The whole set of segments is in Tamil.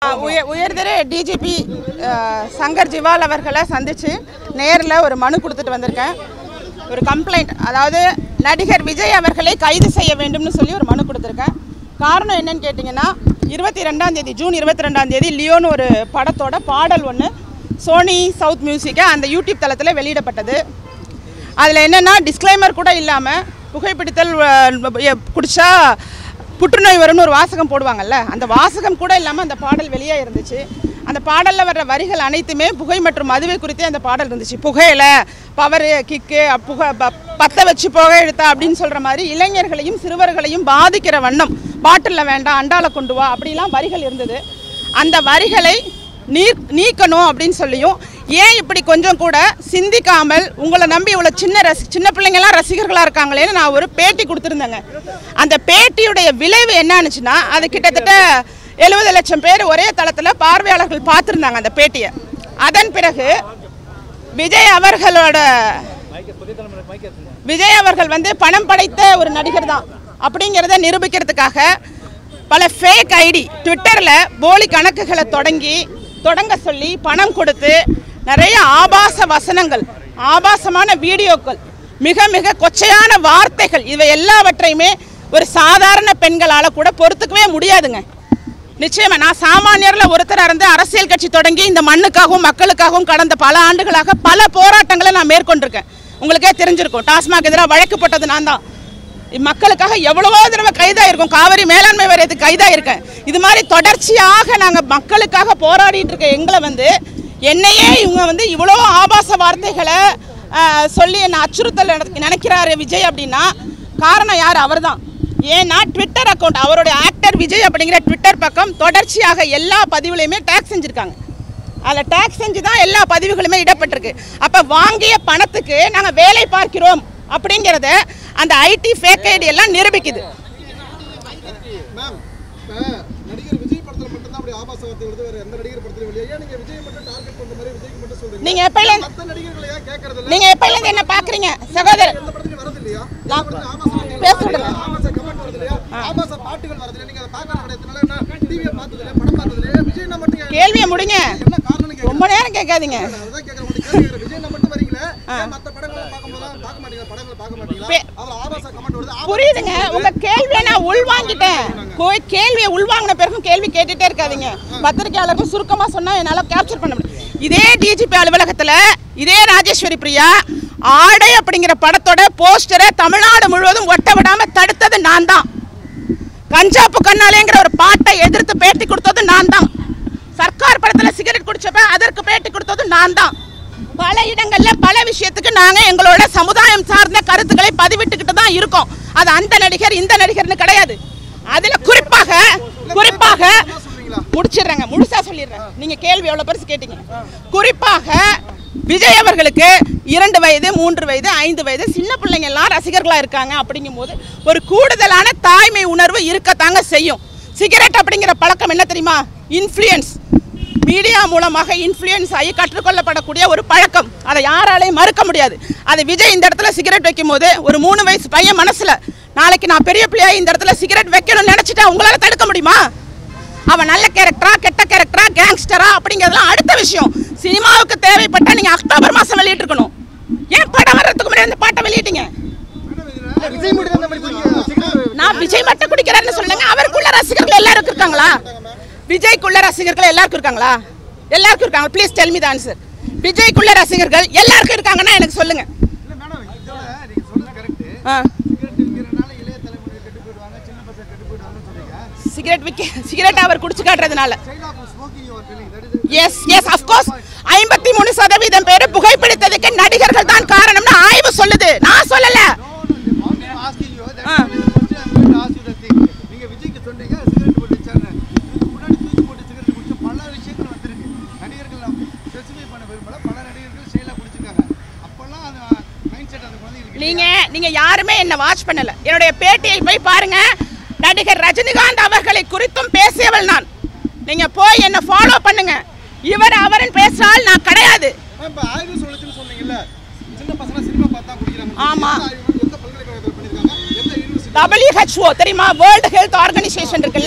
உயர் உயர்திரு டிஜிபி சங்கர் ஜிவால் அவர்களை சந்தித்து நேரில் ஒரு மனு கொடுத்துட்டு வந்திருக்கேன் ஒரு கம்ப்ளைண்ட் அதாவது நடிகர் விஜய் அவர்களை கைது செய்ய வேண்டும்னு சொல்லி ஒரு மனு கொடுத்துருக்கேன் காரணம் என்னன்னு கேட்டிங்கன்னா இருபத்தி ரெண்டாம் தேதி ஜூன் இருபத்தி ரெண்டாம் தேதி லியோன்னு ஒரு படத்தோட பாடல் ஒன்று சோனி சவுத் மியூசிக்கை அந்த யூடியூப் தளத்தில் வெளியிடப்பட்டது அதில் என்னென்னா டிஸ்க்ளைமர் கூட இல்லாமல் புகைப்பிடித்தல் அஹ், எ- குடிச்சா புற்றுநோய் வரும்னு ஒரு வாசகம் போடுவாங்கல்ல அந்த வாசகம் கூட இல்லாமல் அந்த பாடல் வெளியே இருந்துச்சு அந்த பாடலில் வர்ற வரிகள் அனைத்துமே புகை மற்றும் மதுவை குறித்தே அந்த பாடல் இருந்துச்சு புகையில பவரு கிக்கு புகை ப- பத்த வச்சு புகை எடுத்தா அப்படின்னு சொல்கிற மாதிரி இளைஞர்களையும் சிறுவர்களையும் பாதிக்கிற வண்ணம் பாட்டிலில் வேண்டாம் அண்டால கொண்டு வா அப்படிலாம் வரிகள் இருந்தது அந்த வரிகளை நீ நீக்கணும் அப்படின்னு சொல்லியும் ஏன் இப்படி கொஞ்சம் கூட சிந்திக்காமல் உங்களை நம்பி இவ்வளோ சின்ன ரசி சின்ன பிள்ளைங்களாம் ரசிகர்களாக இருக்காங்களேன்னு நான் ஒரு பேட்டி கொடுத்துருந்தேங்க அந்த பேட்டியுடைய விளைவு என்னன்னுச்சுன்னா அது கிட்டத்தட்ட எழுபது லட்சம் பேர் ஒரே தளத்தில் பார்வையாளர்கள் பார்த்துருந்தாங்க அந்த பேட்டியை அதன் பிறகு விஜய் அவர்களோட விஜய் அவர்கள் வந்து பணம் படைத்த ஒரு நடிகர் தான் அப்படிங்கிறத நிரூபிக்கிறதுக்காக பல ஃபேக் ஐடி ட்விட்டரில் போலி கணக்குகளை தொடங்கி தொடங்க சொல்லி பணம் கொடுத்து நிறைய ஆபாச வசனங்கள் ஆபாசமான வீடியோக்கள் மிக மிக கொச்சையான வார்த்தைகள் இவை எல்லாவற்றையுமே ஒரு சாதாரண பெண்களால் கூட பொறுத்துக்கவே முடியாதுங்க நிச்சயமா நான் சாமானியர்ல ஒருத்தரா இருந்து அரசியல் கட்சி தொடங்கி இந்த மண்ணுக்காகவும் மக்களுக்காகவும் கடந்த பல ஆண்டுகளாக பல போராட்டங்களை நான் மேற்கொண்டிருக்கேன் உங்களுக்கே தெரிஞ்சிருக்கும் டாஸ்மாக் எதிராக வழக்கு போட்டது நான் தான் மக்களுக்காக எவ்வளவோ தடவை கைதாயிருக்கும் காவிரி மேலாண்மை வாரியத்துக்கு கைதாயிருக்கேன் இது மாதிரி தொடர்ச்சியாக நாங்கள் மக்களுக்காக போராடிட்டு இருக்க எங்களை வந்து என்னையே இவங்க வந்து இவ்வளோ ஆபாச வார்த்தைகளை ஆஹ், சொல்லி என்னை அச்சுறுத்தல் நினை- நினைக்கிறாரு விஜய் அப்படின்னா காரணம் யார் அவர்தான் ஏன்னா ட்விட்டர் அக்கௌண்ட் அவருடைய ஆக்டர் விஜய் அப்படிங்கிற ட்விட்டர் பக்கம் தொடர்ச்சியாக எல்லா பதிவுலையுமே டேக் செஞ்சுருக்காங்க அதில் டேக்ஸ் செஞ்சு தான் எல்லா பதிவுகளுமே இடப்பட்டிருக்கு அப்போ வாங்கிய பணத்துக்கு நாங்கள் வேலை பார்க்கிறோம் அப்படிங்கிறத அந்த ஐடி ஃபேக் ஐடி எல்லாம் நிரூபிக்குது மேம் இப்ப நடிகர் விஜய் படத்துல மட்டும் தான் அப்படி ஆபாச வார்த்தை வருது வேற எந்த நடிகர் படத்துலயும் இல்லையா ஏன் நீங்க விஜய் மட்டும் டார்கெட் பண்ற மாதிரி விஜய்க்கு மட்டும் சொல்றீங்க நீங்க எப்பையில மத்த நடிகர்களை ஏன் கேக்குறது இல்ல நீங்க எப்பையிலேருந்து என்ன பார்க்குறீங்க சகோதரர் எந்த படத்துலயும் வரது இல்லையா நான் ஆபாச வார்த்தைகள் பேச விடுங்க. ஆபாச கமெண்ட் வருது இல்லையா ஆபாச பாட்டுகள் வருது இல்லையா நீங்க அதை பார்க்கறது கிடையாதுனால என்ன டிவியை பார்த்தது இல்லையா படம் பார்த்தது இல்லையா விஜய் நான் மட்டும் ஏன் கேள்வியை முடிங்க என்ன காரணம் கேக்குறேன் ரொம்ப நேரம் கேட்காதீங்க அதான் கேக்குறேன் உங்களுக்கு கேள்வி கேக்குறேன் விஜய் நான் மட்டும் வரீங்களே ஏன் மத்த படங்களை பார்க்கும்போது பார்க்க மாட்டீங்களா படங்களை பார்க்க மாட்டீங்களா பே- அதுல ஆபாச கமெண்ட் வருது ஆபாச புரியுதுங்க உங்க கேள்வியை நான் உள்வாங்கிட்டேன் கோ- கேள்வியை உள்வாங்கின பிறகும் கேள்வி கேட்டுட்டே இருக்காதீங்க பத்திரிகையாளருக்கும் சுருக்கமா சொன்னா என்னால கேப்சர் பண்ண முடியும் இதே டிஜிபி அலுவலகத்துல இதே ராஜேஸ்வரி பிரியா ஆடை அப்படிங்கிற படத்தோட போஸ்டரை தமிழ்நாடு முழுவதும் ஒட்ட விடாம தடுத்தது நான் தான் கஞ்சாப்பு கண்ணாலேங்கிற ஒரு பாட்டை எதிர்த்து பேட்டி கொடுத்தது நான் தான் சர்க்கார் படத்துல சிகரெட் குடிச்சப்ப அதற்கு பேட்டி கொடுத்தது நான் தான் பல இடங்கள்ல பல விஷயத்துக்கு நாங்க எங்களோட சமுதாயம் சார்ந்த கருத்துக்களை பதிவிட்டுக்கிட்டு தான் இருக்கோம் அது அந்த நடிகர் இந்த நடிகர்னு கிடையாது அதுல குறிப்பாக குறிப்பாக முடிச்சிடுறேங்க முழுசா சொல்லிடுறேன் நீங்க கேள்வி எவ்வளவு பெருசு கேட்டீங்க குறிப்பாக விஜய் அவர்களுக்கு இரண்டு வயது மூன்று வயது ஐந்து வயது சின்ன பிள்ளைங்க எல்லாம் ரசிகர்களா இருக்காங்க அப்படிங்கும்போது ஒரு கூடுதலான தாய்மை உணர்வு இருக்கத்தாங்க செய்யும் சிகரெட் அப்படிங்கிற பழக்கம் என்ன தெரியுமா இன்ஃப்ளூயன்ஸ் மீடியா மூலமாக இன்ஃப்ளூயன்ஸ் ஆகி கற்றுக்கொள்ளப்படக்கூடிய ஒரு பழக்கம் அதை யாராலையும் மறுக்க முடியாது அது விஜய் இந்த இடத்துல சிகரெட் வைக்கும் போது ஒரு மூணு வயசு பையன் மனசுல நாளைக்கு நான் பெரிய பிள்ளையா இந்த இடத்துல சிகரெட் வைக்கணும்னு நினைச்சிட்டா உங்களால தடுக்க முடியுமா அவன் நல்ல கேரக்டரா கெட்ட கேரக்டரா கேங்ஸ்டரா அப்படிங்கிறதுலாம் அடுத்த விஷயம் சினிமாவுக்கு தேவைப்பட்டா நீங்க அக்டோபர் மாசம் வெளியிட்டிருக்கணும் ஏன் படம் வர்றதுக்கு முன்னாடி இந்த பாட்டை வெளியிட்டீங்க விஜய் மட்டும் தான் இந்த மாதிரி குடிக்கிறாரு. நான் விஜய் மட்டும் குடிக்கிறாருன்னு சொல்லுங்க அவருக்குள்ள ரசிகர்கள் எல்லாருக்கும் இருக்காங்களா விஜய்க்குள்ள ரசிகர்கள் எல்லாருக்கும் இருக்காங்களா எல்லாருக்கும் இருக்காங்க please tell me the answer விஜய்க்குள்ள ரசிகர்கள் எல்லாருக்கும் இருக்காங்கன்னா எனக்கு சொல்லுங்க இல்ல மேடம் இதோட நீங்க சொல்றது கரெக்ட் ஆ சிகரெட் விற்கிறனால இளைய தலைமுறை கெட்டு போயிடுவாங்க சின்ன பசங்க கெட்டு போயிடுவாங்கன்னு சொல்றீங்க சிகரெட் விற்க சிகரெட் அவர் குடிச்சு காட்டுறதுனால side of smoking your feeling that is yes yes of course ஐம்பத்தி மூணு சதவீதம் பேர் புகைப்பிடித்ததுக்கு நடிகர்கள் தான் காரணம்னு ஆய்வு சொல்லுது நான் சொல்லல asking you that ah. Ask you the thing நீங்க விஜய்க்கு சொன்னீங்க சிகரெட் போட்டுச்சான்னு இதுக்கு முன்னாடி தூக்கி போட்டு சிகரெட் குடிச்ச பல விஷயங்கள் வந்திருக்கு நடிகர்கள் நான் ஸ்பெசிஃபை பண்ண விரும்பல பல நடிகர்கள் ஸ்டைலா குடிச்சிருக்காங்க அப்பெல்லாம் அந்த மைண்ட் செட் அந்த குழந்தைங்களுக்கு நீங்க நீங்க யாருமே என்ன வாட்ச் பண்ணல என்னுடைய பேட்டியை போய் பாருங்க நடிகர் ரஜினிகாந்த் அவர்களை குறித்தும் பேசியவள் நான் நீங்க போய் என்ன ஃபாலோ பண்ணுங்க இவர் அவரன் பேசுறால் நான் கிடையாது மேம், இப்ப ஆய்வு சொல்லுச்சுன்னு சொன்னீங்கல்ல சின்ன பசங்க சினிமா பார்த்தா குடிக்கிறாங்க ஆமா. எந்த ஆய்வு, எந்த பல்கலைக்கழகத்தில் பண்ணிருக்காங்க எந்த யூனிவர்சிட்டி WHO தெரியுமா வேர்ல்டு ஹெல்த் ஆர்கனைசேஷன் இருக்குல்ல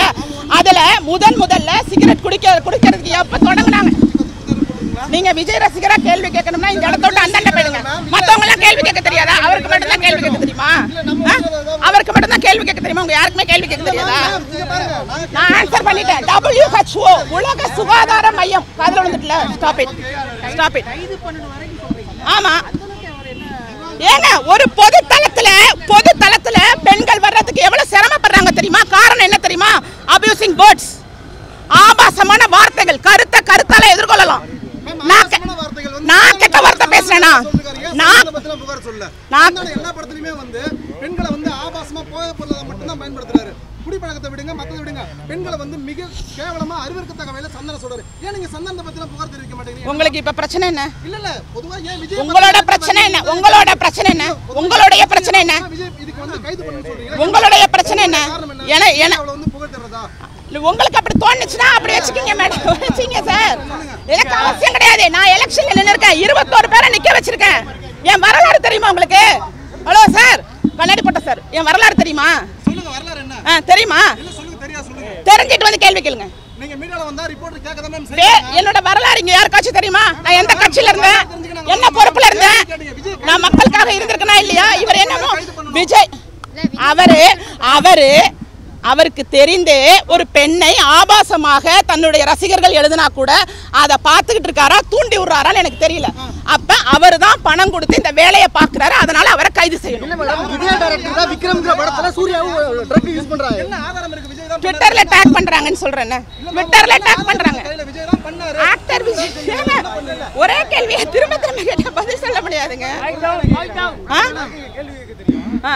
அதுல முதன் முதல்ல சிகரெட் குடிக்க குடிக்கிறதுக்கு எப்ப தொடங்குனாங்க நீங்க விஜய் ரசிகரா கேள்வி கேட்கணும்னா இந்த இடத்த விட்டு அந்தாண்ட போயிடுங்க மத்தவங்க எல்லாம் கேள்வி கேட்க தெரியாதா அவருக்கு மட்டும் தான் கேள்வி கேட்க தெரியுமா ஆ? அவருக்கு மட்டும் தான் கேள்வி கேட்க தெரியுமா உங்க யாருக்குமே கேள்வி கேட்க தெரியாதா இங்க பாருங்க நாங்க நான் ஆன்சர் பண்ணிட்டேன் WHO உலக சுகாதார மையம் காதுல வந்துட்டுல ஸ்டாப் இட் ஸ்டாப் இட் ஆமா ஏங்க ஒரு பொது தளத்துல பொது தளத்துல பெண்கள் வர்றதுக்கு எவ்வளவு சிரமப்படுறாங்க தெரியுமா காரணம் என்ன தெரியுமா அபியூசிங் வேர்ட்ஸ் ஆபாசமான வார்த்தைகள் கருத்த கருத்தால எதிர்கொள்ளலாம் நான் கெ- ஆபாசமான வார்த்தைகள் வந்து நான் கெட்ட வார்த்தை பேசுறேனா சொல்லிருக்காரு. நான் சம்பந்தம் பத்திலாம் புகார் சொல்லல. நான்- அதனால எல்லா படத்துலயுமே வந்து பெண்களை வந்து ஆபாசமா போதை பொருளை மட்டும்தான் பயன்படுத்துறாரு குடிப்பழக்கத்தை விடுங்க மத்ததை விடுங்க பெண்களை வந்து மிக கேவலமா அறிவிற்கத்தக்க வகையில சந்தனம் சொல்றாரு ஏன் நீங்க சந்தனத்தை பத்திலாம் புகார் தெரிவிக்க மாட்டேங்கிறீங்க உங்களுக்கு இப்ப பிரச்சனை என்ன இல்ல இல்ல பொதுவா ஏன் விஜய் உங்களோட பத்தி- பிரச்சனை என்ன உங்களோட பிரச்சனை என்ன உங்களுடைய பிரச்சனை என்ன விஜய் இதுக்கு வந்து கைது பண்ணுன்னு சொல்றீங்க உங்களுடைய பிரச்சனை என்ன காரணம் என்ன என என அவளை வந்து புகழ் தர்றதா இல்ல, உங்களுக்கு அப்படி தோணுச்சுன்னா அப்படி வச்சுக்கீங்க மேடம் வச்சுங்க சார் எனக்கு அவசியம் கிடையாது நான் எலெக்ஷன்ல நின்று இருக்கேன் இருபத்தோரு பேரை நிக்க வச்சிருக்கேன் என் வரலாறு தெரியுமா உங்களுக்கு ஹலோ சார் கண்ணாடி போட்ட சார் என் வரலாறு தெரியுமா சொல்லுங்க வரலாறு என்ன ஆ தெரியுமா இல்ல சொல்லுங்க தெரியா சொல்லுங்க தெரிஞ்சிட்டு வந்து கேள்வி கேளுங்க நீங்க மீடியால வந்தா ரிப்போர்ட் கேட்க தான் மேம் வே- என்னோட வரலாறு இங்க யாருக்காச்சும் தெரியுமா நான் எந்த கட்சியில இருந்தேன் என்ன பொறுப்புல இருந்தேன் நான் மக்களுக்காக இருந்திருக்கனா இல்லையா இவர் என்னமோ விஜய் அவரு அவரு அவருக்கு தெரிந்தே ஒரு பெண்ணை ஆபாசமாக தன்னுடைய ரசிகர்கள் எழுதினா கூட அதை பார்த்துக்கிட்டு இருக்காரா தூண்டி விடுறாரான்னு எனக்கு தெரியல அப்ப அவர் தான் பணம் கொடுத்து இந்த வேலையை பார்க்கறாரு அதனால அவரை கைது செய்யணும் விஜய் டைரக்டர் தான் விக்ரம்ங்கிற படத்துல சூர்யாவும் ட்ரக் யூஸ் பண்றாங்க என்ன ஆதாரம் இருக்கு விஜய் தான் ட்விட்டர்ல டேக் பண்றாங்கன்னு சொல்றேன் ட்விட்டர்ல டேக் பண்றாங்க கையில விஜய் தான் பண்ணாரு ஆக்டர் விஜய் ஏங்க, ஒரே கேள்வியை திரும்ப திரும்ப கேட்டா பதில் சொல்ல முடியாதுங்க ஆ? ஆ.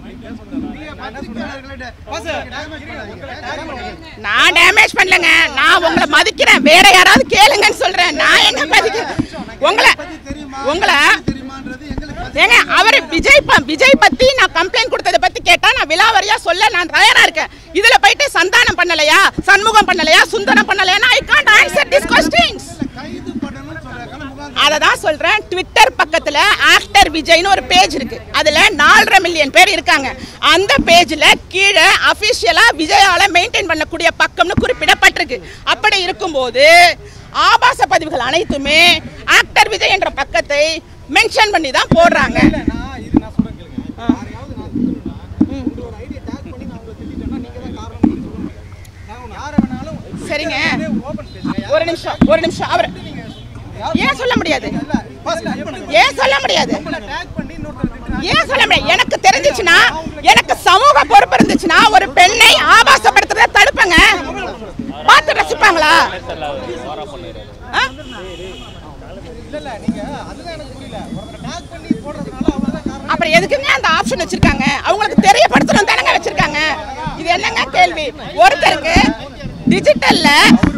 நான் டேமேஜ் பண்ணலங்க நான் உங்களை மதிக்கிறேன் வேற யாராவது கேளுங்கன்னு சொல்றேன் நான் என்ன மதிக்கிறேன் உங்களை உங்களை தெரியுமான்றது எங்களுக்கு ஏங்க அவர் விஜய் ப- விஜய் பத்தி நான் கம்ப்ளைண்ட் கொடுத்ததை பத்தி கேட்டா நான் விலாவரியா சொல்ல நான் தயாரா இருக்கேன் இதுல போயிட்டு சந்தானம் பண்ணலையா சண்முகம் பண்ணலையா சுந்தரம் பண்ணலையா I can't answer this questions கைது பண்ணணும்னு சொல்றாங்க முகாம் அதை தான் சொல்றேன் ட்விட்டர் பக்கத்துல ஆக்டர் விஜய்னு ஒரு பேஜ் இருக்கு அதுல நாலரை மில்லியன் பேர் இருக்காங்க அந்த பேஜ்ல கீழே அபிஷியலா விஜயால மெயின்டைன் பண்ணக்கூடிய பக்கம்னு குறிப்பிடப்பட்டிருக்கு அப்படி இருக்கும்போது ஆபாச பதிவுகள் அனைத்துமே ஆக்டர் விஜய் என்ற பக்கத்தை மென்ஷன் பண்ணி தான் போடுறாங்க நான் இது நான் சொல்றேன் கேளுங்க யாரையாவது நான் திட்டணும்னா உங்களோட ஐடியா டேக் பண்ணி நான் உங்களை திட்டிட்டேன்னா நீங்க தான் காரணம் சொல்ல முடியும் நான் உன்னை யாரை வேணாலும் சரிங்க ஓபன் ஸ்பேஸ் ஒரு நிமிஷம் ஒரு நிமிஷம் அவர் ஏன் சொல்ல முடியாது இல்ல ஃபர்ஸ்ட் கட் பண்ணுங்க ஏன் சொல்ல முடியாது டேக் பண்ணி இன்னொருத்தர் திட்டுறாங்க ஏன் சொல்ல முடியாது எனக்கு தெரிஞ்சுச்சுன்னா எனக்கு சமூக பொறுப்பு இருந்துச்சுன்னா ஒரு பெண்ணை ஆபாசப்படுத்துறத தடுப்பேங்க பார்த்து ரசிப்பாங்களா ஆ? இல்ல இல்ல நீங்க அதுதான் எனக்கு புரியல ஒருத்தர் டேக் பண்ணி போடுறதுனால அவங்க தான் காரணம் அப்புறம் எதுக்குங்க அந்த ஆப்ஷன் வச்சிருக்காங்க அவங்களுக்கு தெரியப்படுத்தணும் தானங்க வச்சிருக்காங்க இது என்னங்க கேள்வி ஒருத்தருக்கு டிஜிட்டல்ல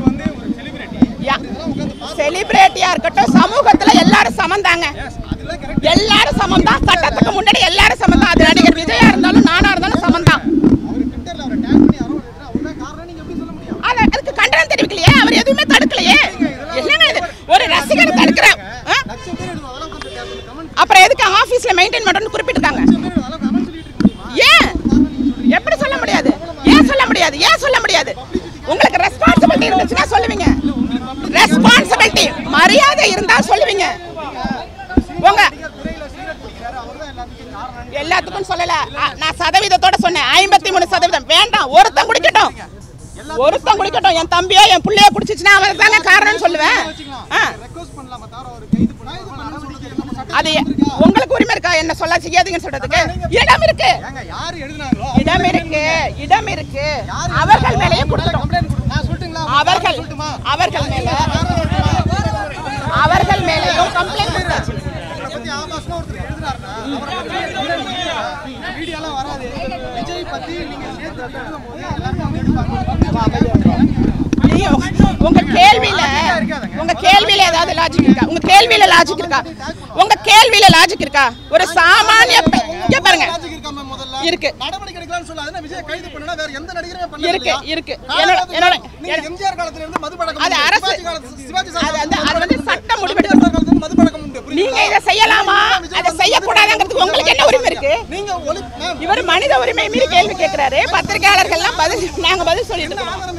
செலிபிரிட்டியா இருக்கட்டும் சமூகத்துல எல்லாரும் சமந்தாங்க எல்லாரும் சமம் தான் சட்டத்துக்கு முன்னாடி எல்லாரும் சமம் தான் அது நடிகர் விஜயா இருந்தாலும் நானா இருந்தாலும் சமம் தான் அவர் ட்விட்டர்ல அவரை டேக் பண்ணி யாரோ திட்டுறா அவங்க தான் காரணம் நீங்க எப்படி சொல்ல முடியும் அது அதுக்கு கண்டனம் தெரிவிக்கலையே அவர் எதுவுமே தடுக்கலையே என்னங்க இது ஒரு ரசிகர் தடுக்கிற ஆ? லட்சம் பேர் இருக்கும் அதெல்லாம் வந்து டேக் பண்ணி கமெண்ட் அப்புறம் எதுக்கு ஆபீஸ்ல மெயின்டைன் பண்ணணும்னு குறிப்பிட்டிருக்காங்க பேர் அதெல்லாம் கமெண்ட் சொல்லிட்டு இருக்க முடியுமா ஏன் எப்படி சொல்ல முடியாது ஏன் சொல்ல முடியாது ஏன் சொல்ல முடியாது உங்களுக்கு ரெஸ்பான்சிபிலிட்டி இருந்துச்சுன்னா சொல்லுவீங்க ரெஸ்பான்சிபிலிட்டி மரியாதை இருந்தா சொல்லுவீங்க உங்க துறையில சீரட் பிடிக்கிறாரு அவர் தான் எல்லாத்துக்கும் காரணம் எல்லாத்துக்கும் சொல்லல அ, நான் சதவீதத்தோட சொன்னேன் ஐம்பத்தி மூணு சதவீதம் வேண்டாம் ஒருத்தன் குடிக்கட்டும் ஒருத்தன் குடிக்கட்டும் என் தம்பியோ என் புள்ளையோ குடிச்சிச்சுன்னா அவர் தாங்க காரணம்னு சொல்லுவேன் ஆ ரெக்வஸ்ட் பண்ணலாமா தவிர அவர் கைது பண்ண பண்ண சொல்றது நம்ம சட்டம் அது உங்களுக்கு உரிமை இருக்கா என்ன சொல்ல செய்யாதீங்கன்னு சொல்றதுக்கு இடம் இருக்கு ஏங்க யார் எழுதுனாங்களோ இடம் இருக்கு இடம் இருக்கு அவர்கள் மேலேயே கொடுத்துட்டோம் கம்ப்ளைண்ட் கொடுங்க நான் சொல்லட்டுங்களா அவர்கள் சொல்லட்டுமா அவர்கள் மேல அவர்கள் மேலேயும் கம்ப்ளைண்ட் கொடுத்தாச்சு இதை பத்தி ஆபாசமா ஒருத்தர் எழுதுனாருன்னா அவரை பத்தி வீடியோலாம் வராது விஜய் பத்தி நீங்க சேர்த்து எழுதும் போது எல்லாரும் அவங்க எடுப்பாங்க நீங்க உங்க- உங்க கேள்வியில உங்க கேள்வியில ஏதாவது லாஜிக் இருக்கா உங்க கேள்வியில லாஜிக் இருக்கா உங்க கேள்வியில லாஜிக் இருக்கா ஒரு சாமானிய பெ- இங்க பாருங்க லாஜிக் இருக்காம முதல்ல இருக்கு நடவடிக்கை எடுக்கலாம்னு சொல்லாதுன்னா விஜய் கைது பண்ணனா வேற எந்த நடிகருமே பண்ணல இருக்கு, இல்லையா? இருக்கு. காரணம் என்னோட- அது என்னோட- நீங்க எம்ஜிஆர் காலத்துல இருந்து மது பழக்கம் அது உண்டு. அரசு- சிவாஜி காலத்துல சிவாஜி சார் அது வந்து- அது வந்து சட்டம் முடிவெடுக்கும். அம்பேத்கர் காலத்துல இருந்து மது பழக்கம் உண்டு நீங்க புரியுதுங்களா? இதை செய்யலாமா அதை செய்யக்கூடாதுங்கிறதுக்கு உங்களுக்கு என்ன உரிமை இருக்கு நீங்க ஒலி மேம் இவர் மனித உரிமை மீறி கேள்வி கேட்கிறாரு பத்திரிகையாளர்கள்லாம் பதில் நாங்க பதில் சொல்லிட்டு என்ன இருக்கோம் ஆதாரம் இருக்கு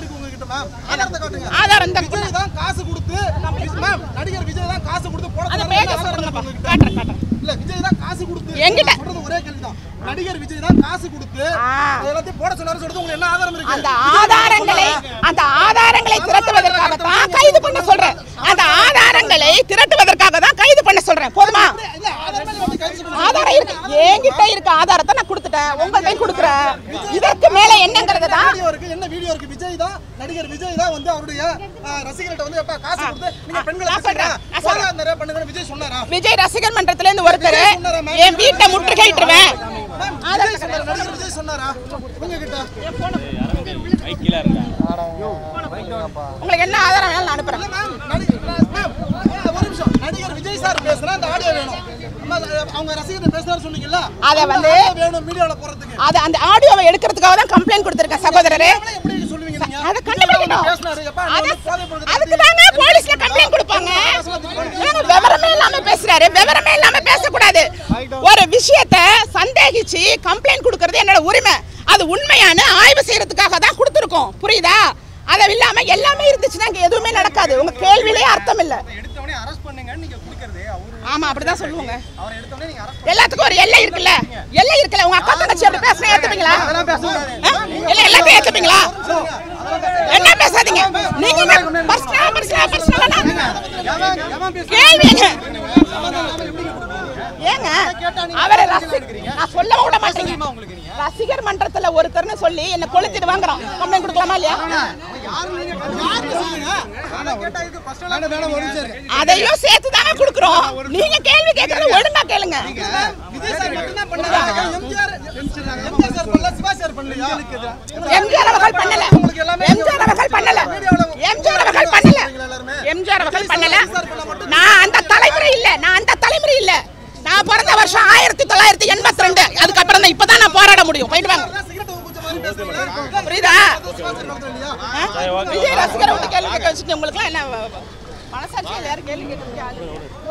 மேம் ஆதாரத்தை காட்டுங்க ஆதாரம் இந்த விஜய் தான் காசு கொடுத்து மேம் நடிகர் விஜய் தான் காசு கொடுத்து போட அந்த சொன்னாரு. பேஜை என்ன ஆதாரம் சொல்லுங்கப்பா. இருக்கு உங்ககிட்ட? காட்டுறேன், காட்டுறேன். இல்ல விஜய் தான் காசு கொடுத்து என்கிட்ட. நான் சொல்றது ஒரே கேள்விதான் நடிகர் விஜய் தான் காசு கொடுத்து ஆ. அது எல்லாத்தையும் போட சொன்னாரு சொல்றது உங்களுக்கு என்ன ஆதாரம் இருக்கு அந்த ஆதாரங்களை அந்த ஆதாரங்களை திரட்டுவதற்காக தான் கைது பண்ண சொல்றேன் அந்த ஆதாரங்களை திரட்டுவதற்காக தான் கைது பண்ண சொல்றேன் போதுமா இல்ல ஆதாரமே வந்து கைது பண்ணுங்க. ஆதாரம் இருக்கு என்கிட்ட இருக்க ஆதாரத்தை நான் கொடுத்துட்டேன் உங்கள்கிட்ட கொடுக்குறேன் இதற்கு மேல என்னங்கிறது தான் வீடியோ இருக்கு என்ன வீடியோ இருக்கு விஜய் தான் நடிகர் விஜய் தான் வந்து அவருடைய அஹ், ரசிகர்கிட்ட வந்து எப்ப காசு கொடுத்து நீங்க ஆ, பெண்களை நான் சொல்றேன், பேசுறீங்க நான் சொல்றேன். போதா நிறைய பண்ணுங்கன்னு விஜய் சொன்னாரா விஜய் ரசிகர் மன்றத்துல இருந்து ஒருத்தர் என் வீட்டை முற்றுகையிட்டுருவேன் மேம், ஆதாரத்தை விஜய் சொன்னாரா? நடிகர் விஜய் சொன்னாரா உங்க கிட்ட உங்களுக்கு என்ன ஆதாரம் வேணாலும் நான் அனுப்புறேன் இல்ல மேம், நடிகர் மேம், ஒரு நிமிஷம் நடிகர் விஜய் சார் பேசுனா அந்த ஆடியோ வேணும் அம்மா, அவங்க ரசிகர் பேசுறாரு சொன்னீங்கல்ல அதை வந்து audio வேணும் மீடியால போறதுக்கு அது அந்த ஆடியோவை எடுக்கிறதுக்காக தான் கம்ப்ளைண்ட் கொடுத்துருக்கேன் சகோதரரே அவங்களே எப்படி சொல்லுவீங்க நீங்க அதை கண்டுபிடிக்கணும் பேசுனாரு எப்ப அது- போதை பொருட்கள் அதுக்கு தானே போலீஸ்ல கம்ப்ளைண்ட் கொடுப்பாங்க ஏங்க, விவரமே இல்லாம பேசுறாரு விவரமே இல்லாம பேசக்கூடாது ஒரு விஷயத்த சந்தேகிச்சு கம்ப்ளைண்ட் கொடுக்கறது என்னோட உரிமை அது உண்மையான ஆய்வு செய்யறதுக்காக தான் கொடுத்துருக்கோம் புரியுதா அதை இல்லாம எல்லாமே இருந்துச்சுன்னா இங்க எதுவுமே நடக்காது உங்க கேள்வியிலேயே அர்த்தம் இல்ல எடுத்தவனே அரெஸ்ட் பண்ணுங்கன்னு நீங்க குடுக்கறது அவரு ஆமா அப்படிதான் சொல்லுவாங்க அவர் எடுத்தவனே நீங்க அரெஸ்ட் எல்லாத்துக்கும் ஒரு எல்லை இருக்குல்ல எல்லை இருக்குல்ல உங்க அக்கா தங்கச்சி அப்படி பேசினா ஏத்துப்பீங்களா ஆ? இல்ல எல்லாத்தையும் ஏத்துப்பீங்களா என்ன பேசாதீங்க நீங்க என்ன பர்சனலா பர்சனலா பர்சனலா கேள்விங்க ஏங்க அவரை ரசி நான் சொல்லவும் விட மாட்டேங்க ரசிகர் மன்றத்துல ஒருத்தர்னு சொல்லி என்ன கொளுத்திட்டு வாங்குறோம் கம்ப்ளைண்ட் கொடுக்கலாமா இல்லையா அதையும் சேர்த்து தானே கொடுக்குறோம் நீங்க கேள்வி கேட்கறது ஒழுங்கா கேளுங்க எம்ஜிஆர் அவர்கள் பண்ணல எம்ஜிஆர் அவர்கள் பண்ணல எம்ஜிஆர் அவர்கள் பண்ணல எம்ஜிஆர் அவர்கள் பண்ணல நான் அந்த தலைமுறை இல்ல நான் அந்த தலைமுறை இல்ல நான் பிறந்த வருஷம் ஆயிரத்தி தொள்ளாயிரத்தி எண்பத்தி ரெண்டு அதுக்கப்புறம் தான் இப்பதான் நான் போராட முடியும் போயிட்டு வாங்க புரியுதா ஆ? விஜய் ரசிகரை விட்டு கேள்வி கேட்க வச்சுட்டு உங்களுக்கு என்ன மனசாட்சியில் யாரும் கேள்வி கேட்கறதுக்கு ஆள் இல்லையா?